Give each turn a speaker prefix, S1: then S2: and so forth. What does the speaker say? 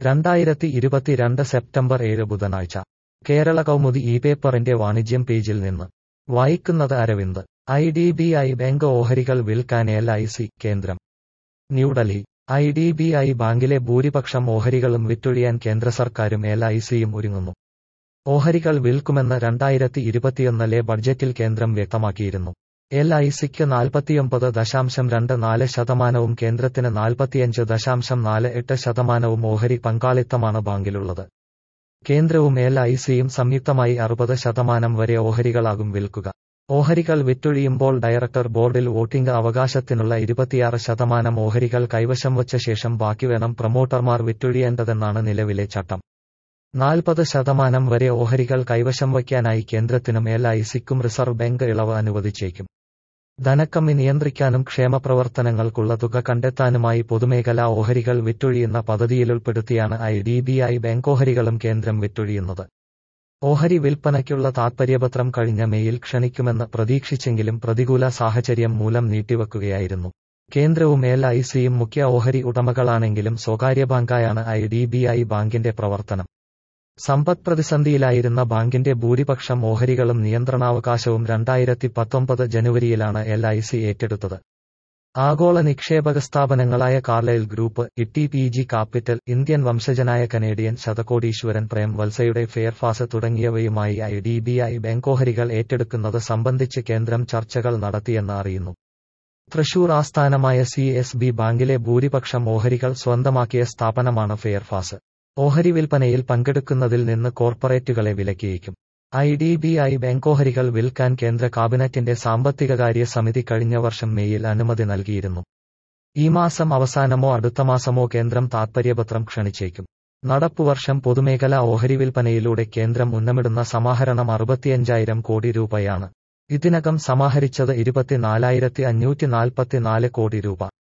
S1: രണ്ടായിരത്തി ഇരുപത്തിരണ്ട് സെപ്റ്റംബർ ഏഴ് ബുധനാഴ്ച കേരള കൗമുദി ഈ പേപ്പറിന്റെ വാണിജ്യം പേജിൽ നിന്ന് വായിക്കുന്നത് Aravind I D B I bank ഓഹരികൾ വിൽക്കാൻ എൽ ഐ സി കേന്ദ്രം New Delhi I D B I ബാങ്കിലെ ഭൂരിപക്ഷം ഓഹരികളും വിറ്റൊഴിയാൻ കേന്ദ്ര സർക്കാരും എൽ ഐ സിയും ഒരുങ്ങുന്നു ഓഹരികൾ വിൽക്കുമെന്ന് രണ്ടായിരത്തി ഇരുപത്തിയൊന്നിലെ ബഡ്ജറ്റിൽ കേന്ദ്രം വ്യക്തമാക്കിയിരുന്നു എൽ ഐ സിക്ക് നാൽപ്പത്തിയൊമ്പത് ദശാംശം രണ്ട് നാല് ശതമാനവും കേന്ദ്രത്തിന് നാൽപ്പത്തിയഞ്ച് ദശാംശം നാല് എട്ട് ശതമാനവും ഓഹരി പങ്കാളിത്തമാണ് ബാങ്കിലുള്ളത് കേന്ദ്രവും എൽ ഐ സിയും സംയുക്തമായി അറുപത് ശതമാനം വരെ ഓഹരികളാകും വിൽക്കുക ഓഹരികൾ വിറ്റൊഴിയുമ്പോൾ ഡയറക്ടർ ബോർഡിൽ വോട്ടിംഗ് അവകാശത്തിനുള്ള ഇരുപത്തിയാറ് ശതമാനം ഓഹരികൾ കൈവശം വച്ച ശേഷം ബാക്കി വേണം പ്രൊമോട്ടർമാർ വിറ്റൊഴിയേണ്ടതെന്നാണ് നിലവിലെ ചട്ടം നാൽപ്പത് ശതമാനം വരെ ഓഹരികൾ കൈവശം വയ്ക്കാനായി കേന്ദ്രത്തിനും എൽ ഐ സിക്കും റിസർവ് ബാങ്ക് ഇളവ് അനുവദിച്ചേക്കും ധനക്കമ്മി നിയന്ത്രിക്കാനും ക്ഷേമപ്രവർത്തനങ്ങൾക്കുള്ള തുക കണ്ടെത്താനുമായി പൊതുമേഖലാ ഓഹരികൾ വിറ്റൊഴിയുന്ന പദ്ധതിയിലുൾപ്പെടുത്തിയാണ് I D B I bank ഓഹരികളും കേന്ദ്രം വിറ്റൊഴിയുന്നത് ഓഹരി വിൽപ്പനയ്ക്കുള്ള താത്പര്യപത്രം കഴിഞ്ഞ മെയിൽ ക്ഷണിക്കുമെന്ന് പ്രതീക്ഷിച്ചെങ്കിലും പ്രതികൂല സാഹചര്യം മൂലം നീട്ടിവെക്കുകയായിരുന്നു കേന്ദ്രവും എൽ ഐ സിയും മുഖ്യ ഓഹരി ഉടമകളാണെങ്കിലും സ്വകാര്യ ബാങ്കായാണ് ഐ ഡി ബി ഐ ബാങ്കിന്റെ പ്രവർത്തനം സമ്പദ് പ്രതിസന്ധിയിലായിരുന്ന ബാങ്കിന്റെ ഭൂരിപക്ഷം ഓഹരികളും നിയന്ത്രണാവകാശവും രണ്ടായിരത്തി പത്തൊമ്പത് ജനുവരിയിലാണ് എൽ ഐ സി ഏറ്റെടുത്തത് ആഗോള നിക്ഷേപക സ്ഥാപനങ്ങളായ Carlyle group T P G capital Indian വംശജനായ കനേഡിയൻ ശതകോടീശ്വരൻ പ്രേം വത്സയുടെ ഫെയർഫാസ് തുടങ്ങിയവയുമായി ഐ ഡി ബി ഐ ബാങ്കോഹരികൾ ഏറ്റെടുക്കുന്നത് സംബന്ധിച്ച് കേന്ദ്രം ചർച്ചകൾ നടത്തിയെന്ന് അറിയുന്നു തൃശൂർ ആസ്ഥാനമായ സി എസ് ബി ബാങ്കിലെ ഭൂരിപക്ഷം ഓഹരികൾ സ്വന്തമാക്കിയ സ്ഥാപനമാണ് ഫെയർഫാസ് ഓഹരി വിൽപ്പനയിൽ പങ്കെടുക്കുന്നതിൽ നിന്ന് കോർപ്പറേറ്റുകളെ വിലക്കിയേക്കും ഐ ഡി ബി ഐ ബാങ്കോഹരികൾ വിൽക്കാൻ കേന്ദ്ര കാബിനറ്റിന്റെ സാമ്പത്തികകാര്യ സമിതി കഴിഞ്ഞ വർഷം മെയ്യിൽ അനുമതി നൽകിയിരുന്നു ഈ മാസം അവസാനമോ അടുത്ത മാസമോ കേന്ദ്രം താത്പര്യപത്രം ക്ഷണിച്ചേക്കും നടപ്പുവർഷം പൊതുമേഖലാ ഓഹരി വിൽപ്പനയിലൂടെ കേന്ദ്രം ഉന്നമിടുന്ന സമാഹരണം അറുപത്തിയഞ്ചായിരം കോടി രൂപയാണ് ഇതിനകം സമാഹരിച്ചത് ഇരുപത്തിനാലായിരത്തി അഞ്ഞൂറ്റി നാൽപ്പത്തിനാല് കോടി രൂപ